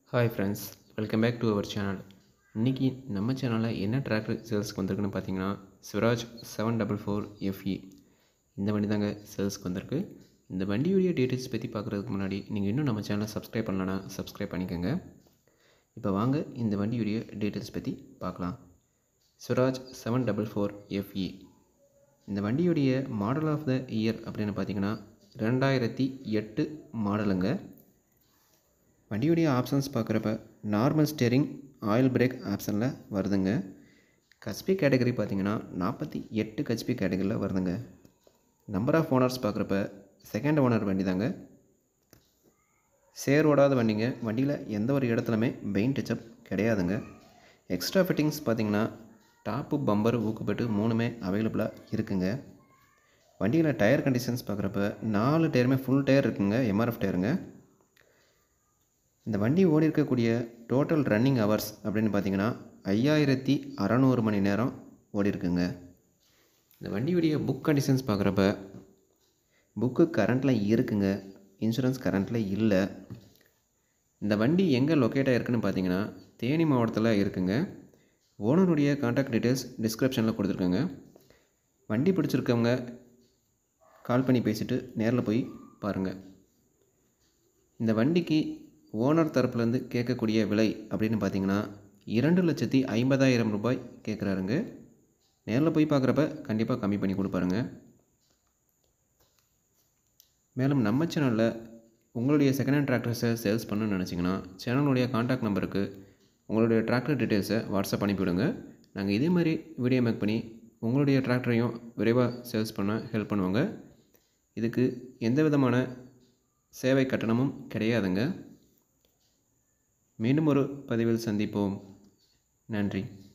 hi friends welcome back to our channel இன்றைக்கி நம்ம சேனலில் என்ன டிராக்டர் சேல்ஸ்க்கு வந்திருக்குன்னு பார்த்தீங்கன்னா Swaraj seven double four FE இந்த வண்டி தாங்க சேல்ஸ்க்கு வந்திருக்கு இந்த வண்டியுடைய டீட்டெயில்ஸ் பற்றி பார்க்குறதுக்கு முன்னாடி நீங்கள் இன்னும் நம்ம சேனலை சப்ஸ்கிரைப் பண்ணலன்னா சப்ஸ்கிரைப் பண்ணிக்கோங்க இப்போ வாங்க இந்த வண்டியுடைய டீட்டெயில்ஸ் பற்றி பார்க்கலாம் Swaraj seven double four FE இந்த வண்டியுடைய மாடல் ஆஃப் த இயர் அப்படின்னு பார்த்தீங்கன்னா ரெண்டாயிரத்தி எட்டு மாடலுங்க வண்டியுடைய ஆப்ஷன்ஸ் பார்க்குறப்ப நார்மல் ஸ்டேரிங் ஆயில் பிரேக் ஆப்ஷனில் வருதுங்க கச்பி கேட்டகரி பார்த்தீங்கன்னா நாற்பத்தி எட்டு கச்பி கேட்டகரியில் வருதுங்க நம்பர் ஆஃப் ஓனர்ஸ் பார்க்குறப்ப செகண்ட் ஓனர் வண்டி தாங்க சேர் ஓடாத வண்டிங்க வண்டியில் எந்த ஒரு இடத்துலையுமே பெயிண்ட் டச்சப் கிடையாதுங்க எக்ஸ்ட்ரா ஃபிட்டிங்ஸ் பார்த்தீங்கன்னா டாப்பு பம்பர் ஊக்குப்பட்டு மூணுமே அவைலபிளாக இருக்குங்க வண்டியில் டயர் கண்டிஷன்ஸ் பார்க்குறப்ப நாலு டயருமே ஃபுல் டயர் இருக்குங்க எம்ஆர்எஃப் டயருங்க இந்த வண்டி ஓடி இருக்கக்கூடிய டோட்டல் ரன்னிங் ஹவர்ஸ் அப்படின்னு பார்த்தீங்கன்னா ஐயாயிரத்தி அறநூறு மணி நேரம் ஓடி இருக்குங்க இந்த வண்டியுடைய புக் கண்டிஷன்ஸ் பார்க்குறப்ப புக்கு கரண்ட்டில் இருக்குங்க இன்சூரன்ஸ் கரண்ட்டில் இல்லை இந்த வண்டி எங்கே லொக்கேட் ஆகிருக்குன்னு பார்த்தீங்கன்னா தேனி மாவட்டத்தில் இருக்குங்க ஓனருடைய கான்டாக்ட் டீட்டெயில்ஸ் டிஸ்கிரிப்ஷனில் கொடுத்துருக்கேங்க வண்டி பிடிச்சிருக்கவங்க கால் பண்ணி பேசிவிட்டு நேரில் போய் பாருங்கள் இந்த வண்டிக்கு ஓனர் தரப்புலேருந்து கேட்கக்கூடிய விலை அப்படின்னு பார்த்தீங்கன்னா இரண்டு லட்சத்தி ஐம்பதாயிரம் ரூபாய் கேட்குறாருங்க நேரில் போய் பார்க்குறப்ப கண்டிப்பாக கம்மி பண்ணி கொடுப்பாருங்க மேலும் நம்ம சேனலில் உங்களுடைய செகண்ட் ஹேண்ட் டிராக்டர்ஸை சேல்ஸ் பண்ணணும்னு நினச்சிங்கன்னா சேனலுடைய காண்டாக்ட் நம்பருக்கு உங்களுடைய டிராக்டர் டீட்டெயில்ஸை வாட்ஸ்அப் அனுப்பிவிடுங்க நாங்கள் இதே மாதிரி வீடியோ மேக் பண்ணி உங்களுடைய டிராக்டரையும் விரைவாக சேல்ஸ் பண்ண ஹெல்ப் பண்ணுவோங்க இதுக்கு எந்த விதமான சேவை கட்டணமும் கிடையாதுங்க மீண்டும் ஒரு பதிவில் சந்திப்போம் நன்றி